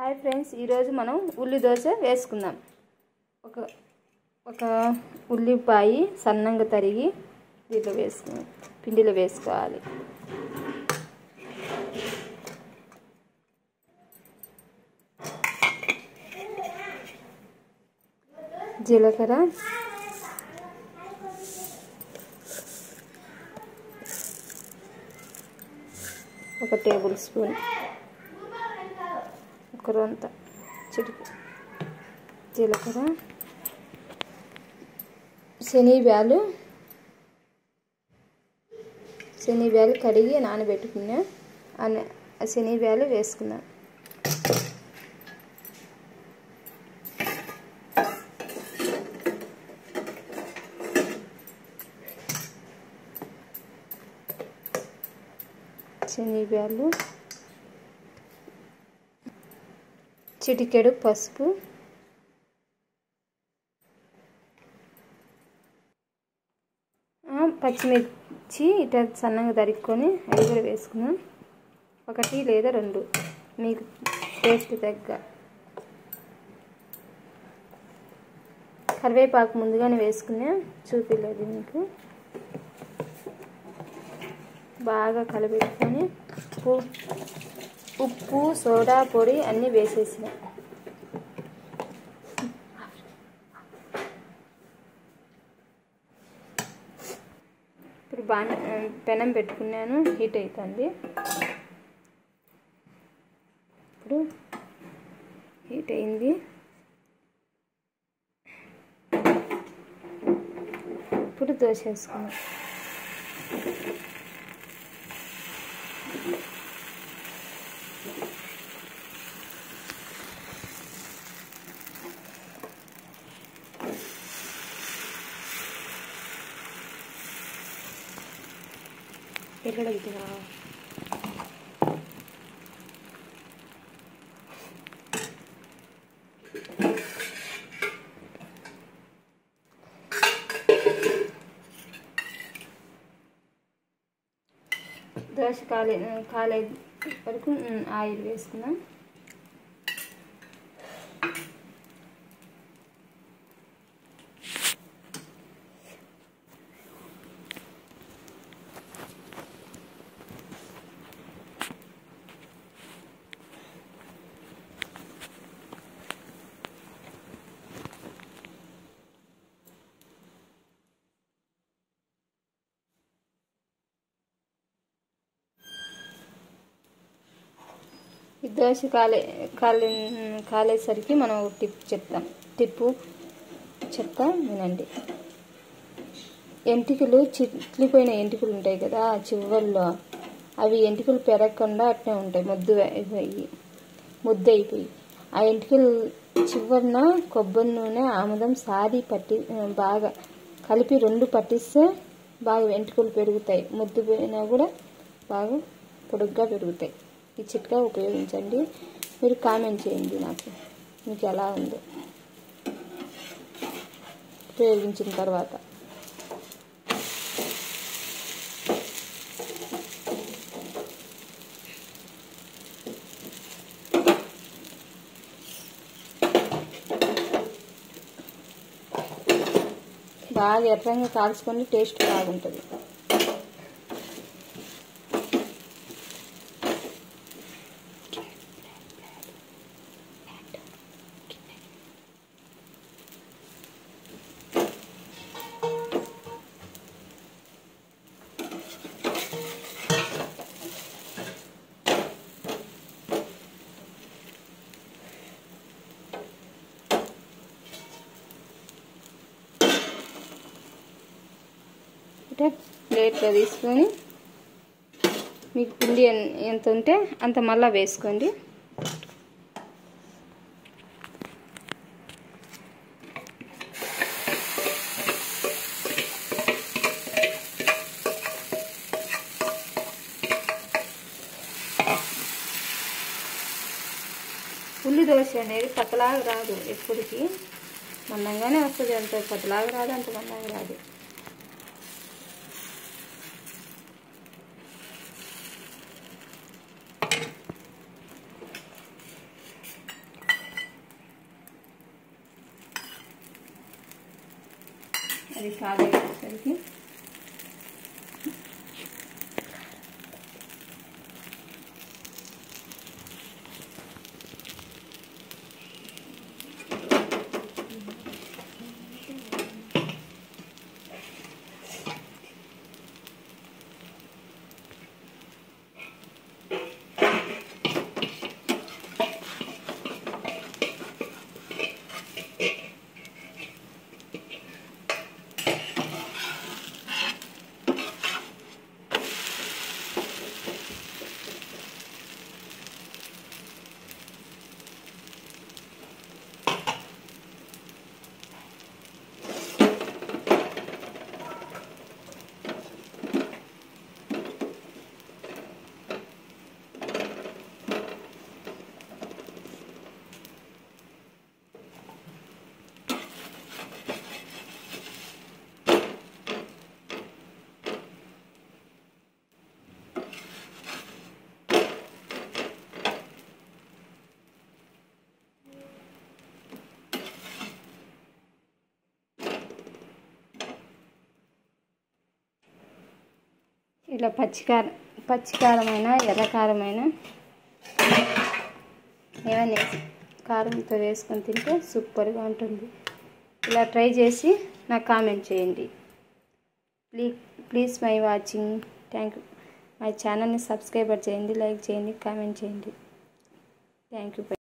hi friends ఈరోజు మనం ఉల్లి దోశ వేసుకుందాం ఒక ఒక ఉల్లిపాయ సన్నంగా తరిగి దీంట్లో వేసుకు పిండిలో వేసుకోవాలి జీలకర్ర ఒక టేబుల్ స్పూన్ ఒక రొంత చిటికి జీలకర్ర శనగబ్యాలు శనగబ్యాలు కడిగి నానబెట్టుకున్నా ఆ శనగబ్యాలు వేసుకున్నా శనగబ్యాలు చిటికెడు పసుపు పచ్చిమిర్చి ఇట్లా సన్నగా తరుక్కొని అవి కూడా వేసుకున్నాం ఒకటి లేదా రెండు మీకు టేస్ట్ తగ్గ కరివేపాకు ముందుగానే వేసుకున్నా చూపిలేదు మీకు బాగా కలిపెట్టుకొని ఉప్పు ఉప్పు సోడా పొడి అన్నీ వేసేసిన ఇప్పుడు బాగా పెనం పెట్టుకున్నాను హీట్ అవుతుంది ఇప్పుడు హీట్ అయింది ఇప్పుడు దోశ వేసుకున్నాం ఎక్కడ అడుగుతున్నా దోశ కాలే కాలే వరకు ఆయిల్ వేసుకుందాం ఈ దోశ కాలే కాలే కాలేసరికి మనం ఒక టిప్ చెప్తాం టిప్పు చెప్తా వినండి ఎంటికలు చిట్లిపోయిన ఎంటికలు ఉంటాయి కదా చివర్లో అవి ఎంటికలు పెరగకుండా అట్నే ఉంటాయి ముద్దు అయిపోయి ముద్ద అయిపోయి ఆ ఎంటికలు చివరిన కొబ్బరి నూనె ఆముదం సాది పట్టి బాగా కలిపి రెండు పట్టిస్తే బాగా వెంట్రుకలు పెరుగుతాయి ముద్దు పోయినా కూడా బాగా పొడుగ్గా పెరుగుతాయి ఈ చిట్కా ఉపయోగించండి మీరు కామెంట్ చేయండి నాకు మీకు ఎలా ఉందో ఉపయోగించిన తర్వాత బాగా ఎర్రంగా కాల్చుకొని టేస్ట్ బాగుంటుంది ఇట్లా ప్లేట్లో తీసుకొని మీకు పిండి ఎంత ఉంటే అంత మళ్ళా వేసుకోండి ఉల్లి దోశ అనేది పతలాగా రాదు ఎప్పటికీ మందంగానే వస్తుంది అంత పతలాగా రాదు అంత మందంగా రాదు అది కాగేసరికి ఇలా పచ్చికారం పచ్చికారమైన ఎర్రకారమైన ఏమైనా వేసి కారంతో వేసుకొని తింటే సూపర్గా ఉంటుంది ఇలా ట్రై చేసి నాకు కామెంట్ చేయండి please please my watching thank you my ఛానల్ని సబ్స్క్రైబర్ చేయండి లైక్ చేయండి కామెంట్ చేయండి థ్యాంక్ యూ